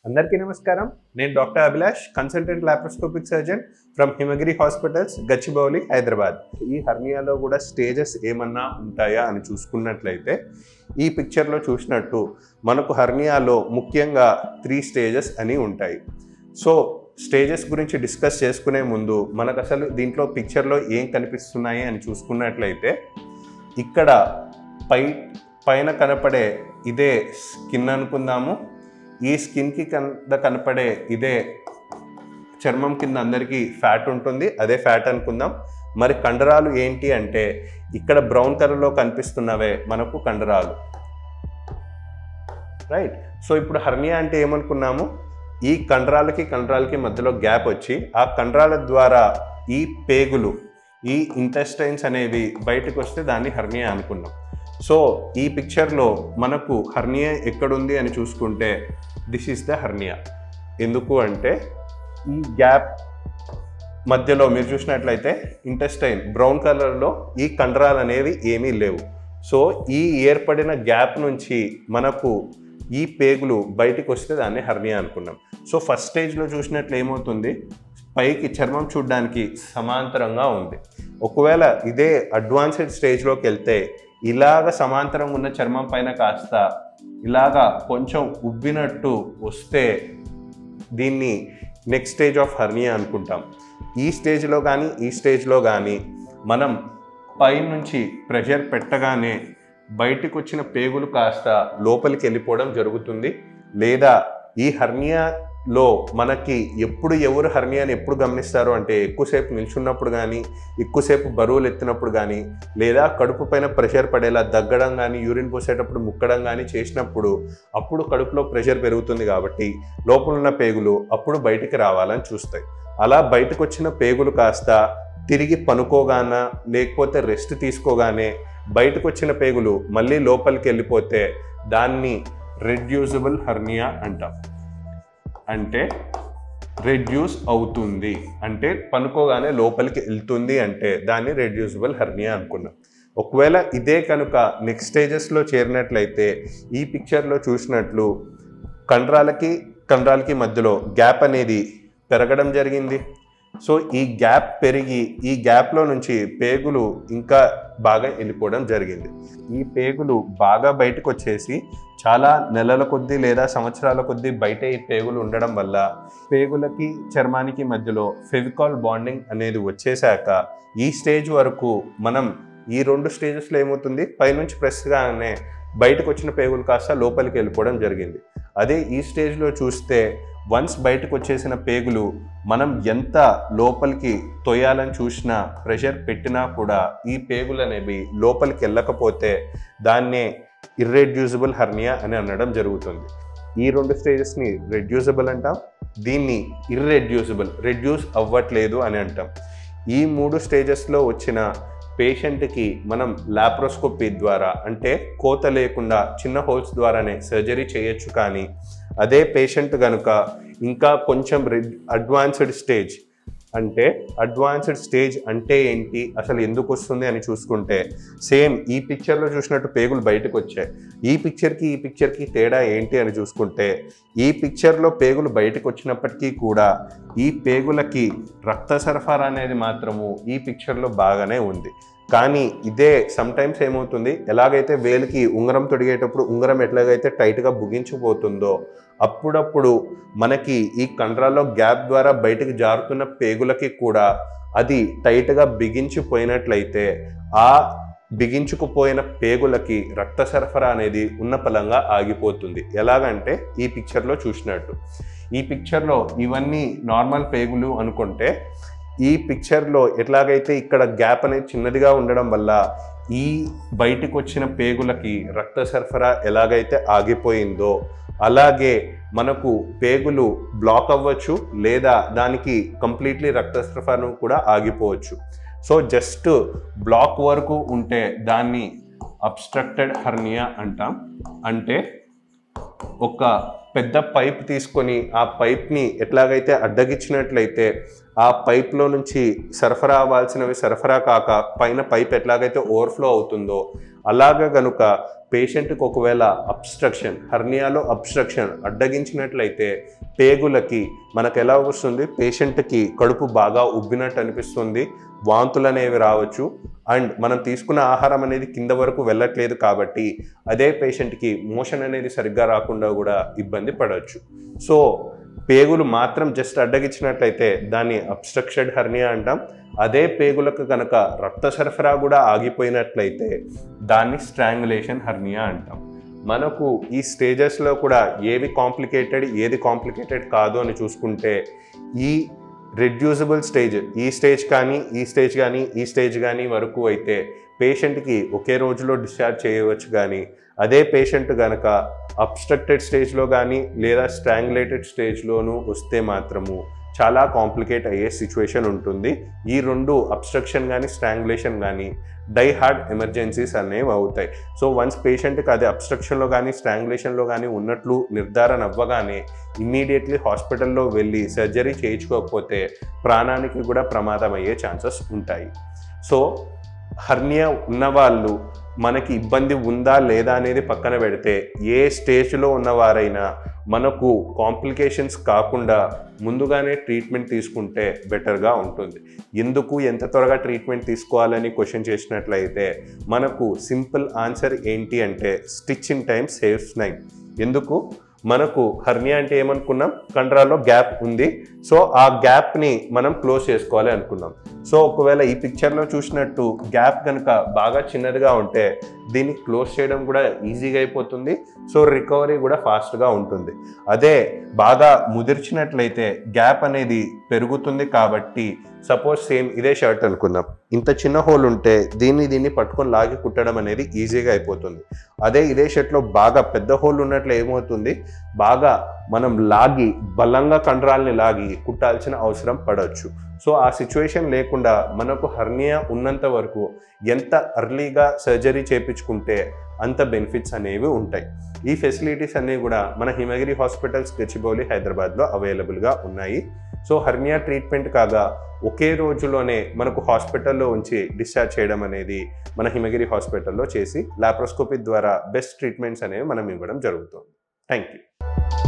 అందరికీ నమస్కారం నేను doctor Abhilash consultant laparoscopic surgeon from Himagiri hospitals Gachibowli Hyderabad ఈ హర్నియాలో కూడా స్టేజెస్ ఏమన్నా ఉంటాయా అని చూసుకున్నట్లయితే ఈ పిక్చర్లో చూసినట్టు మనకు హర్నియాలో ముఖ్యంగా త్రీ స్టేజెస్ అని ఉంటాయి సో స్టేజెస్ గురించి డిస్కస్ చేసుకునే ముందు మనకు అసలు దీంట్లో పిక్చర్లో ఏం కనిపిస్తున్నాయి అని చూసుకున్నట్లయితే ఇక్కడ పై పైన కనపడే ఇదే స్కిన్ అనుకుందాము ఈ స్కిన్కి కింద కనపడే ఇదే చర్మం కింద అందరికీ ఫ్యాట్ ఉంటుంది అదే ఫ్యాట్ అనుకుందాం మరి కండరాలు ఏంటి అంటే ఇక్కడ బ్రౌన్ కలర్లో కనిపిస్తున్నవే మనకు కండరాలు రైట్ సో ఇప్పుడు హర్నియా అంటే ఏమనుకున్నాము ఈ కండరాలకి కండరాలకి మధ్యలో గ్యాప్ వచ్చి ఆ కండరాల ద్వారా ఈ పేగులు ఈ ఇంటెస్టైన్స్ అనేవి బయటకు వస్తే దాన్ని హర్నియా అనుకున్నాం సో ఈ పిక్చర్లో మనకు హర్నియా ఎక్కడుంది అని చూసుకుంటే దిస్ ఈస్ ద హర్నియా ఎందుకు అంటే ఈ గ్యాప్ మధ్యలో మీరు చూసినట్లయితే ఇంటెస్టైన్ బ్రౌన్ కలర్లో ఈ కండరాలు అనేవి ఏమీ లేవు సో ఈ ఏర్పడిన గ్యాప్ నుంచి మనకు ఈ పేగులు బయటికి వస్తే దాన్ని హర్నియా అనుకున్నాం సో ఫస్ట్ స్టేజ్లో చూసినట్లు ఏమవుతుంది పైకి చర్మం చూడడానికి సమాంతరంగా ఉంది ఒకవేళ ఇదే అడ్వాన్స్డ్ స్టేజ్లోకి వెళ్తే ఇలాగ సమాంతరంగా ఉన్న చర్మం పైన కాస్త ఇలాగా కొంచెం ఉబ్బినట్టు వస్తే దీన్ని నెక్స్ట్ స్టేజ్ ఆఫ్ హర్నియా అనుకుంటాం ఈ స్టేజ్లో కానీ ఈ స్టేజ్లో కానీ మనం పైనుంచి ప్రెషర్ పెట్టగానే బయటకు వచ్చిన పేగులు కాస్త లోపలికి వెళ్ళిపోవడం జరుగుతుంది లేదా ఈ హర్నియాలో మనకి ఎప్పుడు ఎవరు హర్నియాని ఎప్పుడు గమనిస్తారు అంటే ఎక్కువసేపు నిల్చున్నప్పుడు కానీ ఎక్కువసేపు బరువులు ఎత్తినప్పుడు కానీ లేదా కడుపు పైన ప్రెషర్ పడేలా దగ్గడం కానీ యూరిన్ పోసేటప్పుడు ముక్కడం కానీ చేసినప్పుడు అప్పుడు కడుపులో ప్రెషర్ పెరుగుతుంది కాబట్టి లోపల ఉన్న పేగులు అప్పుడు బయటికి రావాలని చూస్తాయి అలా బయటకు వచ్చిన పేగులు కాస్త తిరిగి పనుకోగాన లేకపోతే రెస్ట్ తీసుకోగానే బయటకు వచ్చిన పేగులు మళ్ళీ లోపలికి వెళ్ళిపోతే దాన్ని రెడ్యూజబుల్ హర్నియా అంటాం అంటే రెడ్యూస్ అవుతుంది అంటే పనుకోగానే లోపలికి వెళ్తుంది అంటే దాన్ని రెడ్యూసబుల్ హర్నియా అనుకున్నాం ఒకవేళ ఇదే కనుక నెక్స్ట్ స్టేజెస్లో చేరినట్లయితే ఈ పిక్చర్లో చూసినట్లు కండరాలకి కండరాలకి మధ్యలో గ్యాప్ అనేది పెరగడం జరిగింది సో ఈ గ్యాప్ పెరిగి ఈ గ్యాప్లో నుంచి పేగులు ఇంకా బాగా వెళ్ళిపోవడం జరిగింది ఈ పేగులు బాగా బయటకు వచ్చేసి చాలా నెలల కొద్దీ లేదా సంవత్సరాల కొద్దీ బయట ఈ పేగులు ఉండడం వల్ల పేగులకి చర్మానికి మధ్యలో ఫెవికాల్ బాండింగ్ అనేది వచ్చేసాక ఈ స్టేజ్ వరకు మనం ఈ రెండు స్టేజెస్లో ఏమవుతుంది పైనుంచి ప్రెస్గానే బయటకు వచ్చిన పేగులు కాస్త లోపలికి వెళ్ళిపోవడం జరిగింది అదే ఈ స్టేజ్లో చూస్తే వన్స్ బయటకు వచ్చేసిన పేగులు మనం ఎంత లోపలికి తొయ్యాలని చూసినా ప్రెషర్ పెట్టినా కూడా ఈ పేగులు అనేవి లోపలికి వెళ్ళకపోతే దాన్నే ఇర్రెడ్యూసిబుల్ హర్నియా అని అనడం జరుగుతుంది ఈ రెండు స్టేజెస్ని రెడ్యూసబుల్ అంటాం దీన్ని ఇర్రెడ్యూసిబుల్ రెడ్యూస్ అవ్వట్లేదు అని అంటాం ఈ మూడు స్టేజెస్లో వచ్చిన పేషెంట్కి మనం లాప్రోస్కోపీ ద్వారా అంటే కోత లేకుండా చిన్న హోల్స్ ద్వారానే సర్జరీ చేయొచ్చు కానీ అదే పేషెంట్ కనుక ఇంకా కొంచెం అడ్వాన్స్డ్ స్టేజ్ అంటే అడ్వాన్స్డ్ స్టేజ్ అంటే ఏంటి అసలు ఎందుకు వస్తుంది అని చూసుకుంటే సేమ్ ఈ పిక్చర్లో చూసినట్టు పేగులు బయటకు వచ్చాయి ఈ పిక్చర్కి ఈ పిక్చర్కి తేడా ఏంటి అని చూసుకుంటే ఈ పిక్చర్లో పేగులు బయటకు వచ్చినప్పటికీ కూడా ఈ పేగులకి రక్త సరఫరా అనేది మాత్రము ఈ పిక్చర్లో బాగానే ఉంది కానీ ఇదే సమ్టైమ్స్ ఏమవుతుంది ఎలాగైతే వేలికి ఉంగరం తొడిగేటప్పుడు ఉంగరం ఎట్లాగైతే టైట్గా బుగించిపోతుందో అప్పుడప్పుడు మనకి ఈ కండరాల్లో గ్యాప్ ద్వారా బయటకు జారుతున్న పేగులకి కూడా అది టైట్గా బిగించిపోయినట్లయితే ఆ బిగించుకుపోయిన పేగులకి రక్త సరఫరా అనేది ఉన్న పలంగా ఆగిపోతుంది ఎలాగంటే ఈ పిక్చర్లో చూసినట్టు ఈ పిక్చర్లో ఇవన్నీ నార్మల్ పేగులు అనుకుంటే ఈ పిక్చర్లో ఎట్లాగైతే ఇక్కడ గ్యాప్ అనేది చిన్నదిగా ఉండడం వల్ల ఈ బయటికి వచ్చిన పేగులకి రక్త సరఫరా ఎలాగైతే ఆగిపోయిందో అలాగే మనకు పేగులు బ్లాక్ అవ్వచ్చు లేదా దానికి కంప్లీట్లీ రక్త సరఫరాను కూడా ఆగిపోవచ్చు సో జస్ట్ బ్లాక్ వరకు ఉంటే దాన్ని అబ్స్ట్రక్టెడ్ హర్నియా అంటాం అంటే ఒక పెద్ద పైప్ తీసుకొని ఆ పైప్ని ఎట్లాగైతే అడ్డగించినట్లయితే ఆ పైప్లో నుంచి సరఫరా అవ్వాల్సినవి సరఫరా కాక పైన పైప్ ఎట్లాగైతే ఓవర్ఫ్లో అవుతుందో అలాగ గనుక పేషెంట్కి ఒకవేళ అబ్స్ట్రక్షన్ హర్నియాలో అబ్స్ట్రక్షన్ అడ్డగించినట్లయితే పేగులకి మనకు ఎలా వస్తుంది పేషెంట్కి కడుపు బాగా ఉబ్బినట్టు అనిపిస్తుంది వాంతులు అనేవి రావచ్చు అండ్ మనం తీసుకున్న ఆహారం అనేది కింద వరకు వెళ్ళట్లేదు కాబట్టి అదే పేషెంట్కి మోషన్ అనేది సరిగ్గా రాకుండా కూడా ఇబ్బంది పడవచ్చు సో పేగులు మాత్రం జస్ట్ అడ్డగించినట్లయితే దాన్ని అబ్స్ట్రక్షన్ హర్నియా అంటాం అదే పేగులకు కనుక రక్త సరఫరా కూడా ఆగిపోయినట్లయితే దాన్ని స్ట్రాంగులేషన్ హర్నియా అంటాం మనకు ఈ స్టేజెస్లో కూడా ఏవి కాంప్లికేటెడ్ ఏది కాంప్లికేటెడ్ కాదు అని చూసుకుంటే ఈ రెడ్యూసిబుల్ స్టేజ్ ఈ స్టేజ్ కానీ ఈ స్టేజ్ కానీ ఈ స్టేజ్ కానీ వరకు అయితే పేషెంట్కి ఒకే రోజులో డిశ్చార్జ్ చేయవచ్చు కానీ అదే పేషెంట్ కనుక అబ్స్ట్రక్టెడ్ స్టేజ్లో కానీ లేదా స్ట్రాంగులేటెడ్ స్టేజ్లోనూ వస్తే మాత్రము చాలా కాంప్లికేట్ అయ్యే సిచ్యువేషన్ ఉంటుంది ఈ రెండు అబ్స్ట్రక్షన్ కానీ స్ట్రాంగులేషన్ కానీ డై హార్డ్ ఎమర్జెన్సీస్ అనేవి అవుతాయి సో వన్స్ పేషెంట్కి అది అబ్స్ట్రక్షన్లో కానీ స్ట్రాంగులేషన్లో కానీ ఉన్నట్లు నిర్ధారణ అవ్వగానే ఇమ్మీడియట్లీ హాస్పిటల్లో వెళ్ళి సర్జరీ చేయించుకోకపోతే ప్రాణానికి కూడా ప్రమాదం అయ్యే ఛాన్సెస్ ఉంటాయి సో హర్నియా ఉన్నవాళ్ళు మనకి ఇబ్బంది ఉందా లేదా అనేది పక్కన పెడితే ఏ స్టేజ్లో ఉన్నవారైనా మనకు కాంప్లికేషన్స్ కాకుండా ముందుగానే ట్రీట్మెంట్ తీసుకుంటే బెటర్గా ఉంటుంది ఎందుకు ఎంత త్వరగా ట్రీట్మెంట్ తీసుకోవాలని క్వశ్చన్ చేసినట్లయితే మనకు సింపుల్ ఆన్సర్ ఏంటి అంటే stitch in time saves nine ఎందుకు మనకు హర్నియా అంటే ఏమనుకున్నాం కండరాల్లో గ్యాప్ ఉంది సో ఆ గ్యాప్ని మనం క్లోజ్ చేసుకోవాలి అనుకున్నాం సో ఒకవేళ ఈ పిక్చర్లో చూసినట్టు గ్యాప్ కనుక బాగా చిన్నదిగా ఉంటే దీన్ని క్లోజ్ చేయడం కూడా ఈజీగా అయిపోతుంది సో రికవరీ కూడా ఫాస్ట్గా ఉంటుంది అదే బాగా ముదిర్చినట్లయితే గ్యాప్ అనేది పెరుగుతుంది కాబట్టి సపోజ్ సేమ్ ఇదే షర్ట్ అనుకుందాం ఇంత చిన్న హోల్ ఉంటే దీన్ని దీన్ని పట్టుకొని లాగి కుట్టడం అనేది ఈజీగా అయిపోతుంది అదే ఇదే షర్ట్లో బాగా పెద్ద హోల్ ఉన్నట్లు ఏమవుతుంది బాగా మనం లాగి బలంగా కండరాల్ని లాగి కుట్టాల్సిన అవసరం పడవచ్చు సో ఆ సిచ్యువేషన్ లేకుండా మనకు హర్నియా ఉన్నంత వరకు ఎంత అర్లీగా సర్జరీ చేయించుకుంటే అంత బెనిఫిట్స్ అనేవి ఉంటాయి ఈ ఫెసిలిటీస్ అనేవి కూడా మన హిమగిరి హాస్పిటల్స్ గచ్చిబౌలి హైదరాబాద్లో అవైలబుల్గా ఉన్నాయి సో హర్నియా ట్రీట్మెంట్ కాగా ఒకే రోజులోనే మనకు హాస్పిటల్లో ఉంచి డిశ్చార్జ్ చేయడం అనేది మన హిమగిరి హాస్పిటల్లో చేసి లాప్రోస్కోపీ ద్వారా బెస్ట్ ట్రీట్మెంట్స్ అనేవి మనం ఇవ్వడం జరుగుతుంది థ్యాంక్ యూ